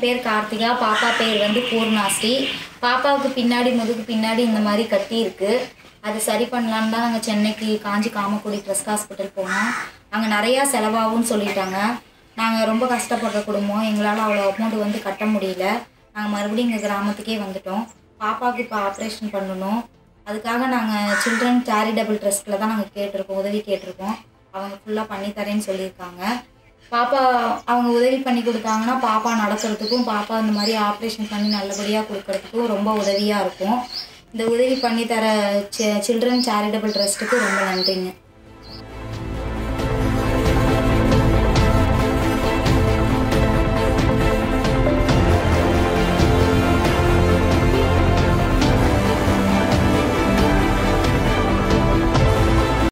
பேர் கார்த்திகா பாப்பா பேர் வந்து பூர்ணாஸ்ரீ பாப்பாவுக்கு பின்னாடி முதுகு பின்னாடி இந்த மாதிரி கட்டி இருக்கு அது சரி பண்ணலான்னு தான் நாங்கள் சென்னைக்கு காஞ்சி காமக்குடி ட்ரெஸ்ட் ஹாஸ்பிட்டல் போனோம் அங்கே நிறையா செலவாகும்னு சொல்லிட்டாங்க நாங்கள் ரொம்ப கஷ்டப்படுற குடும்பம் எங்களால் அவ்வளோ அமௌண்ட் வந்து கட்ட முடியல நாங்கள் மறுபடியும் எங்கள் கிராமத்துக்கே வந்துட்டோம் பாப்பாவுக்கு இப்போ ஆப்ரேஷன் பண்ணணும் அதுக்காக நாங்கள் சில்ட்ரன் சேரிடபிள் ட்ரஸ்ட்டில் தான் நாங்கள் கேட்டிருக்கோம் உதவி கேட்டிருக்கோம் அவங்க ஃபுல்லாக பண்ணித்தரேன்னு சொல்லியிருக்காங்க பாப்பா அவங்க உதவி பண்ணி கொடுத்தாங்கன்னா பாப்பா நடக்கிறதுக்கும் பாப்பா இந்த மாதிரி ஆப்ரேஷன் பண்ணி நல்லபடியாக கொடுக்கறதுக்கும் ரொம்ப உதவியாக இருக்கும் இந்த உதவி பண்ணி தர சில்ட்ரன் சேரிடபிள் ட்ரஸ்ட்டுக்கு ரொம்ப நன்றிங்க